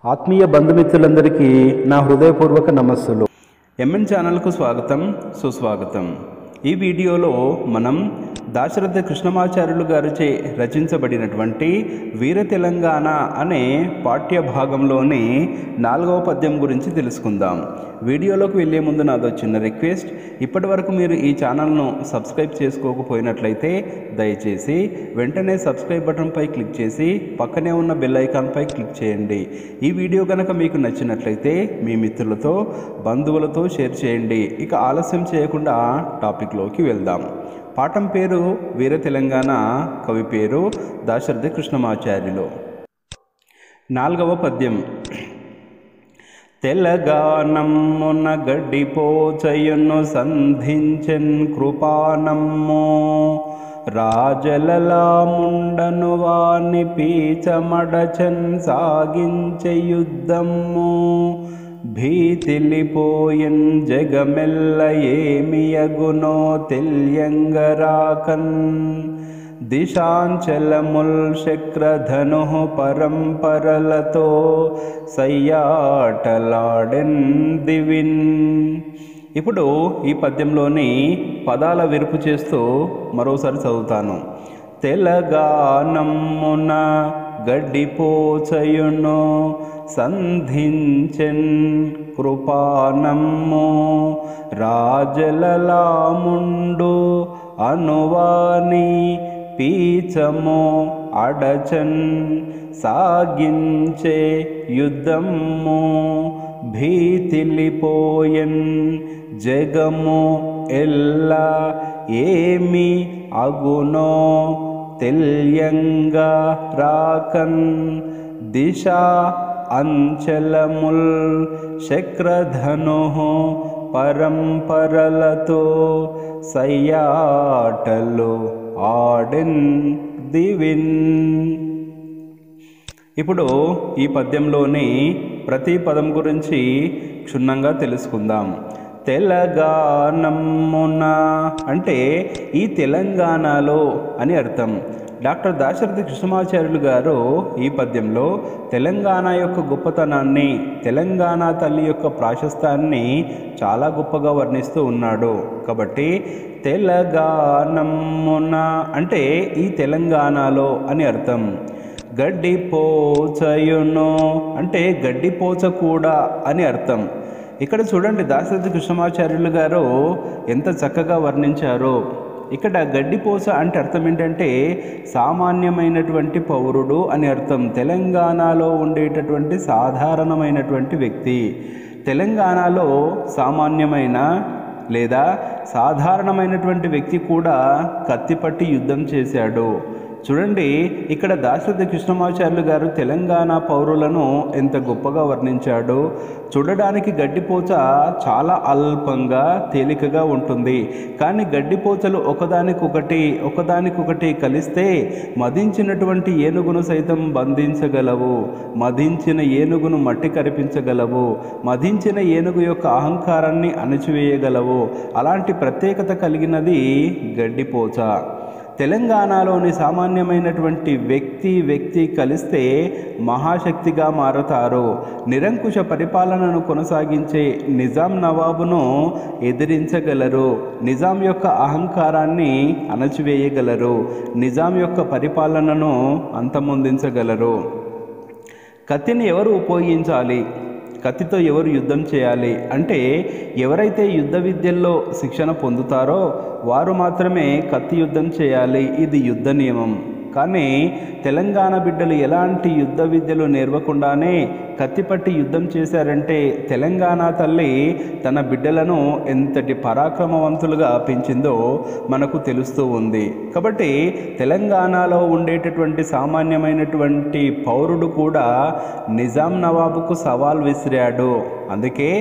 ఆత్మీయ బంధుమిత్రులందరికీ నా హృదయపూర్వక నమస్సులు ఎంఎన్ ఛానల్కు స్వాగతం సుస్వాగతం ఈ వీడియోలో మనం దాశరథ కృష్ణమాచార్యులు గారిచే రచించబడినటువంటి వీర తెలంగాణ అనే పాఠ్య భాగంలోని నాలుగవ పద్యం గురించి తెలుసుకుందాం వీడియోలోకి వెళ్ళే ముందు నాదో చిన్న రిక్వెస్ట్ ఇప్పటి వరకు మీరు ఈ ఛానల్ను సబ్స్క్రైబ్ చేసుకోకపోయినట్లయితే దయచేసి వెంటనే సబ్స్క్రైబ్ బటన్పై క్లిక్ చేసి పక్కనే ఉన్న బెల్ ఐకాన్పై క్లిక్ చేయండి ఈ వీడియో కనుక మీకు నచ్చినట్లయితే మీ మిత్రులతో బంధువులతో షేర్ చేయండి ఇక ఆలస్యం చేయకుండా టాపిక్లోకి వెళ్దాం పాఠం పేరు వీర తెలంగాణ కవి పేరు దాశరథి కృష్ణమాచార్యులు నాలుగవ పద్యం తెలగానమ్మున గడ్డిపోచయును సంధించెన్ కృపానమ్ము రాజలలాముండను వాని పీచమడచన్ సాగించే యుద్ధము భీతిలిపోయన్ జగమెల్ల ఏమియగునో తెలియంగరాకన్ దిశాంచలముల్ శక్రధను పరంపరలతో సయ్యాటలాడెన్ దివిన్ ఇప్పుడు ఈ పద్యంలోని పదాల విరుపు చేస్తూ మరోసారి చదువుతాను తెలగానమ్మున గడ్డిపోచయును సంధించెన్ కృపానమ్ము రాజలలాముండు అనువాని పీచము అడచన్ సాగించే యుద్ధము భీతిలిపోయన్ జగము ఎల్ల ఏమి అగునో తెలియంగా రాకన్ దిశ అంచలముల్ శక్రధను పరంపరలతో సయ్యాటలు ఆడెన్ దివిన్ ఇప్పుడు ఈ పద్యంలోని ప్రతి పదం గురించి క్షుణ్ణంగా తెలుసుకుందాం తెలంగాణమున అంటే ఈ తెలంగాణలో అని అర్థం డాక్టర్ దాశరథి కృష్ణమాచార్యులు గారు ఈ పద్యంలో తెలంగాణ యొక్క గొప్పతనాన్ని తెలంగాణ తల్లి యొక్క ప్రాశస్తాన్ని చాలా గొప్పగా వర్ణిస్తూ ఉన్నాడు కాబట్టి తెలంగాణమున అంటే ఈ తెలంగాణలో అని అర్థం గడ్డిపోచయును అంటే గడ్డిపోచ కూడా అని అర్థం ఇక్కడ చూడండి దాశరథి కృష్ణమాచార్యులు గారు ఎంత చక్కగా వర్ణించారో ఇక్కడ గడ్డిపోస అంటే అర్థం ఏంటంటే సామాన్యమైనటువంటి పౌరుడు అని అర్థం తెలంగాణలో ఉండేటటువంటి సాధారణమైనటువంటి వ్యక్తి తెలంగాణలో సామాన్యమైన లేదా సాధారణమైనటువంటి వ్యక్తి కూడా కత్తిపట్టి యుద్ధం చేశాడు చూడండి ఇక్కడ దాశరథి కృష్ణమాచార్యులు గారు తెలంగాణ పౌరులను ఎంత గొప్పగా వర్ణించాడు చూడడానికి గడ్డిపోచ చాలా అల్పంగా తేలికగా ఉంటుంది కానీ గడ్డిపోచలు ఒకదానికొకటి ఒకదానికొకటి కలిస్తే మదించినటువంటి ఏనుగును సైతం బంధించగలవు మదించిన ఏనుగును మట్టి కరిపించగలవు మదించిన ఏనుగు యొక్క అహంకారాన్ని అణచివేయగలవు అలాంటి ప్రత్యేకత కలిగినది గడ్డిపోచ తెలంగాణలోని సామాన్యమైనటువంటి వ్యక్తి వ్యక్తి కలిస్తే మహాశక్తిగా మారతారు నిరంకుశ పరిపాలనను కొనసాగించే నిజాం నవాబును ఎదిరించగలరు నిజాం యొక్క అహంకారాన్ని అణచివేయగలరు నిజాం యొక్క పరిపాలనను అంతమొందించగలరు కత్తిని ఎవరు ఉపయోగించాలి కత్తితో ఎవరు యుద్ధం చేయాలి అంటే ఎవరైతే యుద్ధ విద్యల్లో శిక్షణ పొందుతారో వారు మాత్రమే కత్తి యుద్ధం చేయాలి ఇది యుద్ధ నియమం కానీ తెలంగాణ బిడ్డలు ఎలాంటి యుద్ధ విద్యలు నేర్వకుండానే కత్తిపట్టి యుద్ధం చేశారంటే తెలంగాణ తల్లి తన బిడ్డలను ఎంతటి పరాక్రమవంతులుగా పెంచిందో మనకు తెలుస్తూ ఉంది కాబట్టి తెలంగాణలో ఉండేటటువంటి సామాన్యమైనటువంటి పౌరుడు కూడా నిజాం నవాబుకు సవాల్ విసిరాడు అందుకే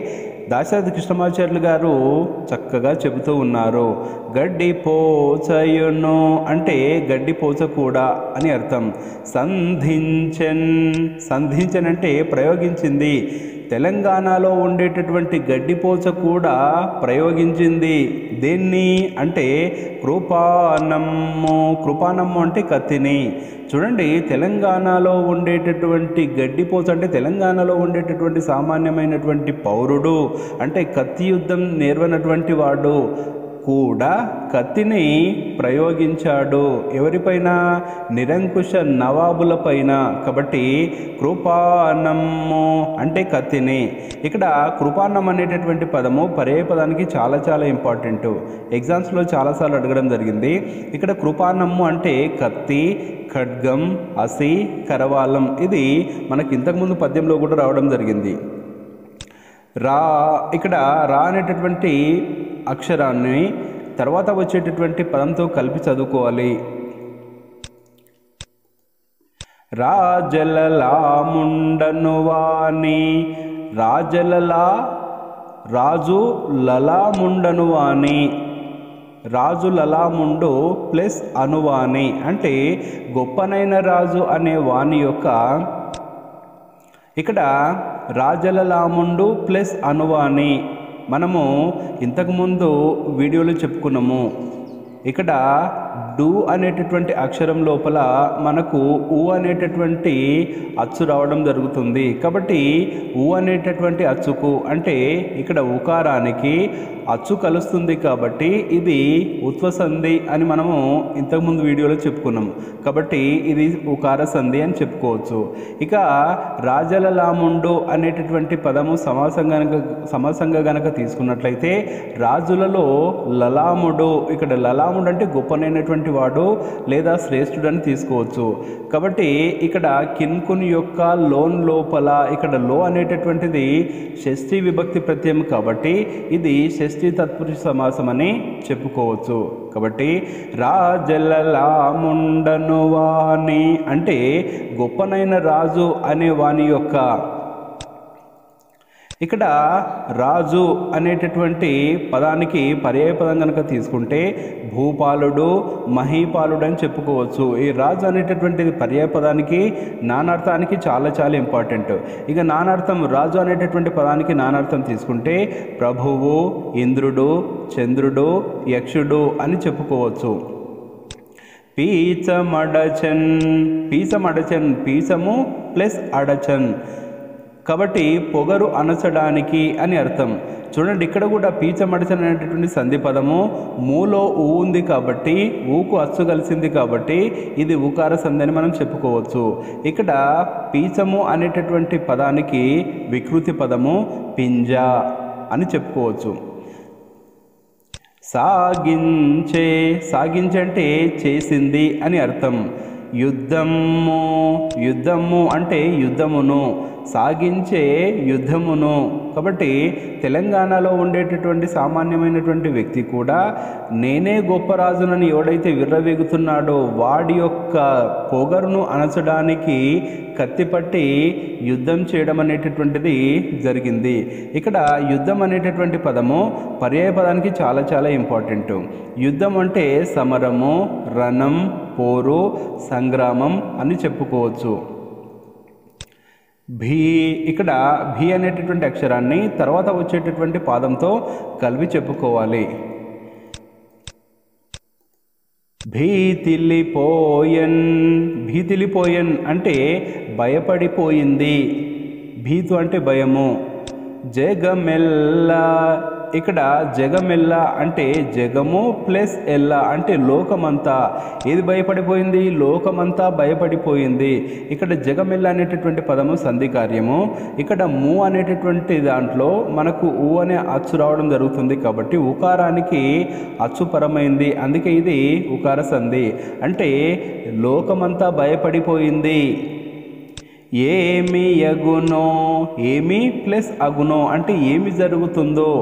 దాశరథ కృష్ణమాచార్యులు గారు చక్కగా చెబుతూ ఉన్నారు గడ్డి పోచయును అంటే గడ్డి పోచ కూడా అని అర్థం సంధించన్ సంధించన్ అంటే ప్రయోగించింది తెలంగాణలో ఉండేటటువంటి గడ్డిపోచ కూడా ప్రయోగించింది దేన్ని అంటే కృపానమ్ము కృపానమ్ము అంటే కత్తిని చూడండి తెలంగాణలో ఉండేటటువంటి గడ్డిపోచ అంటే తెలంగాణలో ఉండేటటువంటి సామాన్యమైనటువంటి పౌరుడు అంటే కత్తి యుద్ధం నేర్వనటువంటి వాడు కూడా కత్తిని ప్రయోగించాడు ఎవరిపైన నిరంకుశ నవాబులపైన కాబట్టి కృపానమ్ము అంటే కత్తిని ఇక్కడ కృపాన్నం అనేటటువంటి పదము పర్యాయ పదానికి చాలా చాలా ఇంపార్టెంట్ ఎగ్జామ్స్లో చాలాసార్లు అడగడం జరిగింది ఇక్కడ కృపానమ్ము అంటే కత్తి ఖడ్గం అసి కరవాలం ఇది మనకి ఇంతకుముందు పద్యంలో కూడా రావడం జరిగింది రా ఇక్కడ రా అనేటటువంటి అక్షరాన్ని తర్వాత వచ్చేటటువంటి పదంతో కలిపి చదువుకోవాలి రాజలలా ముండను వాణి రాజలలా రాజు లలాముండను వాణి రాజు లలాముండు ప్లస్ అనువాణి అంటే గొప్పనైన రాజు అనే వాణి యొక్క ఇక్కడ రాజలలాముండు ప్లస్ అనువాణి మనము ఇంతకుముందు వీడియోలో చెప్పుకున్నాము ఇక్కడ డు అనేటటువంటి అక్షరం లోపల మనకు ఊ అనేటటువంటి అచ్చు రావడం జరుగుతుంది కాబట్టి ఊ అనేటటువంటి అచ్చుకు అంటే ఇక్కడ ఉకారానికి అచ్చు కలుస్తుంది కాబట్టి ఇది ఉత్వ సంధి అని మనము ఇంతకుముందు వీడియోలో చెప్పుకున్నాం కాబట్టి ఇది ఉకార సంధి అని చెప్పుకోవచ్చు ఇక రాజల లాముండు అనేటటువంటి పదము సమాసంగా గనక సమాసంగా గనక తీసుకున్నట్లయితే రాజులలో లలాముడు ఇక్కడ లలాముడు అంటే గొప్పనైనటువంటి వాడు లేదా శ్రేష్ఠుడు అని తీసుకోవచ్చు కాబట్టి ఇక్కడ కిన్కున్ యొక్క లోన్ లోపల ఇక్కడ లో అనేటటువంటిది షష్ఠీ విభక్తి ప్రత్యయం కాబట్టి ఇది షష్ఠీ తత్పురుష సమాసం అని చెప్పుకోవచ్చు కాబట్టి రాజలలాముండను వాణి అంటే గొప్పనైన రాజు అనే వాని యొక్క ఇక్కడ రాజు అనేటటువంటి పదానికి పర్యాయ పదం కనుక తీసుకుంటే భూపాలుడు మహీపాలుడు అని చెప్పుకోవచ్చు ఈ రాజు అనేటటువంటిది పర్యాయ పదానికి నానార్థానికి చాలా చాలా ఇంపార్టెంట్ ఇక నానార్థం రాజు అనేటటువంటి పదానికి నానార్థం తీసుకుంటే ప్రభువు ఇంద్రుడు చంద్రుడు యక్షుడు అని చెప్పుకోవచ్చు పీచమడచన్ పీచమడచన్ పీచము ప్లస్ అడచన్ కాబట్టి పొగరు అనచడానికి అని అర్థం చూడండి ఇక్కడ కూడా పీచమడచన్ అనేటటువంటి సంధి పదము మూలో ఊ ఉంది కాబట్టి ఊకు అచ్చు కలిసింది కాబట్టి ఇది ఊకార సంధి అని మనం చెప్పుకోవచ్చు ఇక్కడ పీచము అనేటటువంటి పదానికి వికృతి పదము పింజ అని చెప్పుకోవచ్చు సాగించే సాగించే అంటే చేసింది అని అర్థం యుద్ధము యుద్ధము అంటే యుద్ధమును సాగించే యుద్ధమును కాబట్టి తెలంగాణలో ఉండేటటువంటి సామాన్యమైనటువంటి వ్యక్తి కూడా నేనే గొప్ప రాజునని ఎవడైతే విర్రవీగుతున్నాడో వాడి యొక్క పొగరును అనచడానికి కత్తిపట్టి యుద్ధం చేయడం అనేటటువంటిది జరిగింది ఇక్కడ యుద్ధం అనేటటువంటి పదము పర్యాయ పదానికి చాలా చాలా ఇంపార్టెంట్ యుద్ధం అంటే సమరము రణం పోరు సంగ్రామం అని చెప్పుకోవచ్చు భీ ఇక్కడ భీ అనేటటువంటి అక్షరాన్ని తర్వాత వచ్చేటటువంటి పాదంతో కలిపి చెప్పుకోవాలి భీతిల్లిపోయన్ భీతిలిపోయన్ అంటే భయపడిపోయింది భీతు అంటే భయము జగమెల్ల ఇక్కడ జగమెల్ల అంటే జగము ప్లస్ ఎల్ల అంటే లోకమంతా ఏది భయపడిపోయింది లోకమంతా భయపడిపోయింది ఇక్కడ జగమెల్ల అనేటటువంటి పదము సంధి కార్యము ఇక్కడ ము అనేటటువంటి దాంట్లో మనకు ఊ అనే అచ్చు రావడం జరుగుతుంది కాబట్టి ఉకారానికి అచ్చుపరమైంది అందుకే ఇది ఉకార సంధి అంటే లోకమంతా భయపడిపోయింది ఏమి యగునో ఏమి ప్లస్ అగునో అంటే ఏమి జరుగుతుందో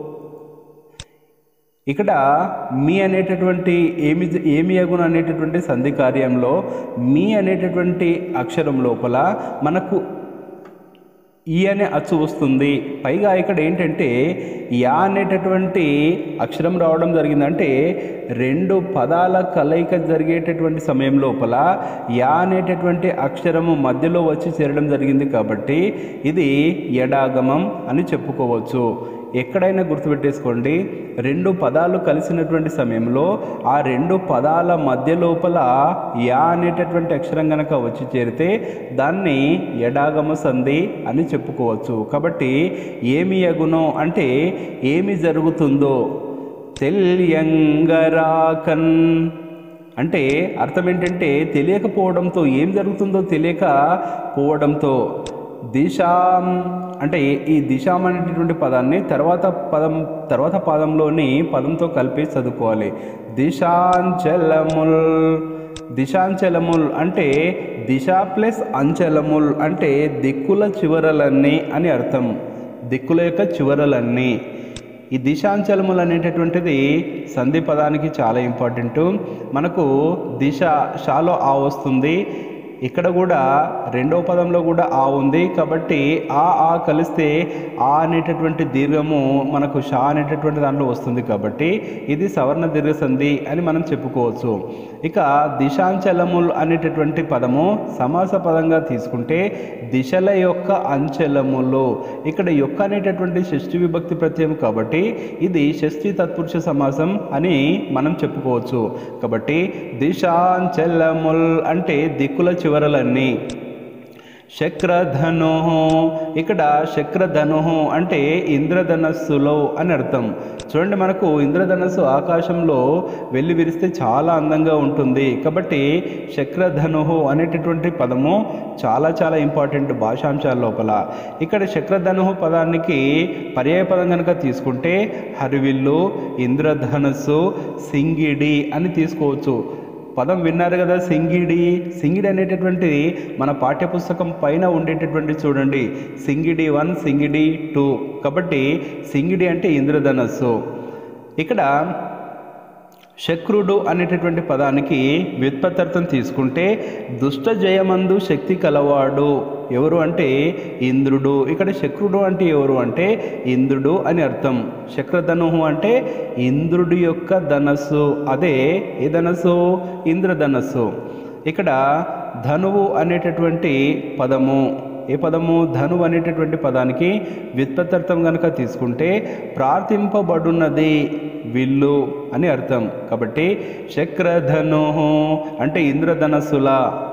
ఇక్కడ మీ అనేటటువంటి ఏమి ఏమి అగును అనేటటువంటి సంధి కార్యంలో మీ అనేటటువంటి అక్షరం లోపల మనకు ఈ అనే అచ్చు వస్తుంది పైగా ఇక్కడ ఏంటంటే యా అనేటటువంటి అక్షరం రావడం జరిగింది అంటే రెండు పదాల కలయిక జరిగేటటువంటి సమయం లోపల యా అనేటటువంటి అక్షరము మధ్యలో వచ్చి చేరడం జరిగింది కాబట్టి ఇది ఎడాగమం అని చెప్పుకోవచ్చు ఎక్కడైనా గుర్తుపెట్టేసుకోండి రెండు పదాలు కలిసినటువంటి సమయంలో ఆ రెండు పదాల మధ్య లోపల యా అనేటటువంటి అక్షరం గనక వచ్చి చేరితే దాన్ని ఎడాగమ సంధి అని చెప్పుకోవచ్చు కాబట్టి ఏమి యగునో అంటే ఏమి జరుగుతుందో తెల్యంగరాకన్ అంటే అర్థం ఏంటంటే తెలియకపోవడంతో ఏం జరుగుతుందో తెలియక పోవడంతో దిశాం అంటే ఈ దిశాం అనేటటువంటి పదాన్ని తర్వాత పదం తర్వాత పదంలోని పదంతో కలిపి చదువుకోవాలి దిశాంచలముల్ దిశాంచలముల్ అంటే దిశ ప్లస్ అంచలముల్ అంటే దిక్కుల చివరలన్నీ అని అర్థం దిక్కుల యొక్క చివరలన్నీ ఈ దిశాంచలములు అనేటటువంటిది సంధి పదానికి చాలా ఇంపార్టెంట్ మనకు దిశ షాలో ఆ వస్తుంది ఇక్కడ కూడా రెండవ పదంలో కూడా ఆ ఉంది కాబట్టి ఆ ఆ కలిస్తే ఆ అనేటటువంటి దీర్ఘము మనకు షా అనేటటువంటి దాంట్లో వస్తుంది కాబట్టి ఇది సవర్ణ దీర్ఘ సంధి అని మనం చెప్పుకోవచ్చు ఇక దిశాంచలములు అనేటటువంటి పదము సమాస పదంగా తీసుకుంటే దిశల యొక్క అంచలములు ఇక్కడ యొక్క అనేటటువంటి షష్ఠి విభక్తి ప్రత్యయం కాబట్టి ఇది షష్ఠి తత్పురుష సమాసం అని మనం చెప్పుకోవచ్చు కాబట్టి దిశాంచలముల్ అంటే దిక్కుల చివరలన్నీ శక్రధను ఇక్కడ శక్రధను అంటే ఇంద్రధనస్సులో అని అర్థం చూడండి మనకు ఇంద్రధనస్సు ఆకాశంలో వెళ్ళి విరిస్తే చాలా అందంగా ఉంటుంది కాబట్టి శక్రధను అనేటటువంటి పదము చాలా చాలా ఇంపార్టెంట్ భాషాంశాల లోపల ఇక్కడ శక్రధను పదానికి పర్యాయ పదం కనుక తీసుకుంటే హరివిల్లు ఇంద్రధనస్సు సింగిడి అని తీసుకోవచ్చు పదం విన్నారు కదా సింగిడి సింగిడి అనేటటువంటి మన పాఠ్యపుస్తకం పైన ఉండేటటువంటి చూడండి సింగిడి వన్ సింగిడి టూ కాబట్టి సింగిడి అంటే ఇంద్రధనస్సు ఇక్కడ శక్రుడు అనేటటువంటి పదానికి వ్యుత్పత్తర్థం తీసుకుంటే దుష్ట జయమందు శక్తి కలవాడు ఎవరు అంటే ఇంద్రుడు ఇక్కడ శక్రుడు అంటే ఎవరు అంటే ఇంద్రుడు అని అర్థం శక్రధనుహు అంటే ఇంద్రుడి యొక్క ధనస్సు అదే ఏ ధనస్సు ఇంద్రధనస్సు ఇక్కడ ధనువు అనేటటువంటి పదము ఏ పదము ధను అనేటటువంటి పదానికి వ్యుత్పత్తర్థం కనుక తీసుకుంటే ప్రార్థింపబడున్నది విల్లు అని అర్థం కాబట్టి శక్రధను అంటే ఇంద్రధనస్సుల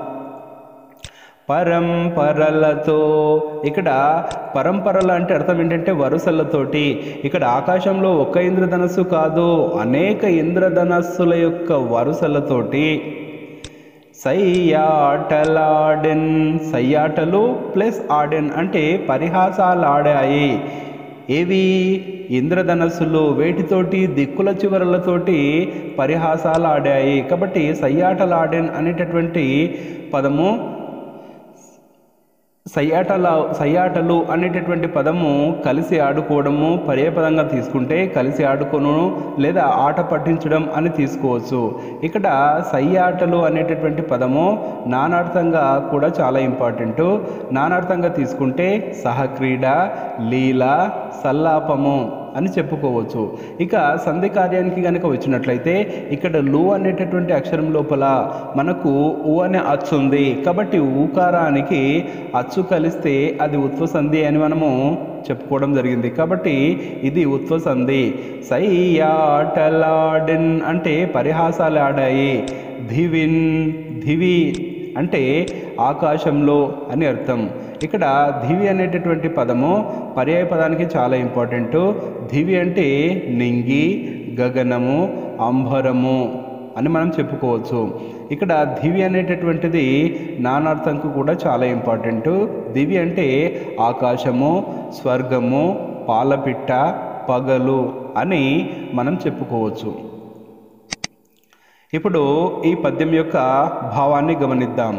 పరంపరలతో ఇక్కడ పరంపరల అంటే అర్థం ఏంటంటే వరుసలతోటి ఇక్కడ ఆకాశంలో ఒక్క ఇంద్రధనస్సు కాదు అనేక ఇంద్రధనస్సుల యొక్క వరుసలతోటి సయ్యాటలాడెన్ సయ్యాటలు ప్లస్ ఆడెన్ అంటే పరిహాసాలు ఆడాయి ఏవి ఇంద్రధనస్సులు వేటితోటి దిక్కుల చివరలతోటి పరిహాసాలు ఆడాయి కాబట్టి సయ్యాటలాడెన్ అనేటటువంటి పదము సయ్యాటల సయ్యాటలు అనేటటువంటి పదము కలిసి ఆడుకోవడము పర్యాయపదంగా తీసుకుంటే కలిసి ఆడుకోను లేదా ఆట పట్టించడం అని తీసుకోవచ్చు ఇక్కడ సయ్యాటలు అనేటటువంటి పదము నానార్థంగా కూడా చాలా ఇంపార్టెంట్ నానార్థంగా తీసుకుంటే సహక్రీడ లీల సల్లాపము అని చెప్పుకోవచ్చు ఇక సంధి కార్యానికి కనుక వచ్చినట్లయితే ఇక్కడ లు అనేటటువంటి అక్షరం లోపల మనకు ఊ అనే అచ్చు ఉంది కాబట్టి ఊకారానికి అచ్చు కలిస్తే అది ఉత్వ సంధి అని మనము చెప్పుకోవడం జరిగింది కాబట్టి ఇది ఉత్వ సంధి సయ్యాటలాడిన్ అంటే పరిహాసాలు ఆడాయి ధివిన్ ధివి అంటే ఆకాశంలో అని అర్థం ఇక్కడ ధివి అనేటటువంటి పదము పర్యాయ పదానికి చాలా ఇంపార్టెంట్ ధివి అంటే నింగి గగనము అంబరము అని మనం చెప్పుకోవచ్చు ఇక్కడ దివి అనేటటువంటిది నానార్థంకు కూడా చాలా ఇంపార్టెంట్ దివి అంటే ఆకాశము స్వర్గము పాలపిట్ట పగలు అని మనం చెప్పుకోవచ్చు ఇప్పుడు ఈ పద్యం యొక్క భావాన్ని గమనిద్దాం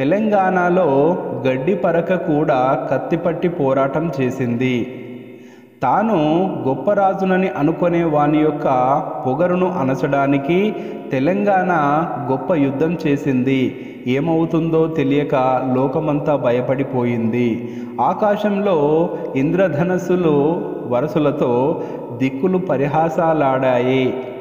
తెలంగాణలో గడ్డి పరక కూడా కత్తిపట్టి పోరాటం చేసింది తాను గొప్ప రాజునని అనుకునే వాని యొక్క పొగరును అనచడానికి తెలంగాణ గొప్ప యుద్ధం చేసింది ఏమవుతుందో తెలియక లోకమంతా భయపడిపోయింది ఆకాశంలో ఇంద్రధనస్సులు వరసలతో దిక్కులు పరిహాసాలాడాయి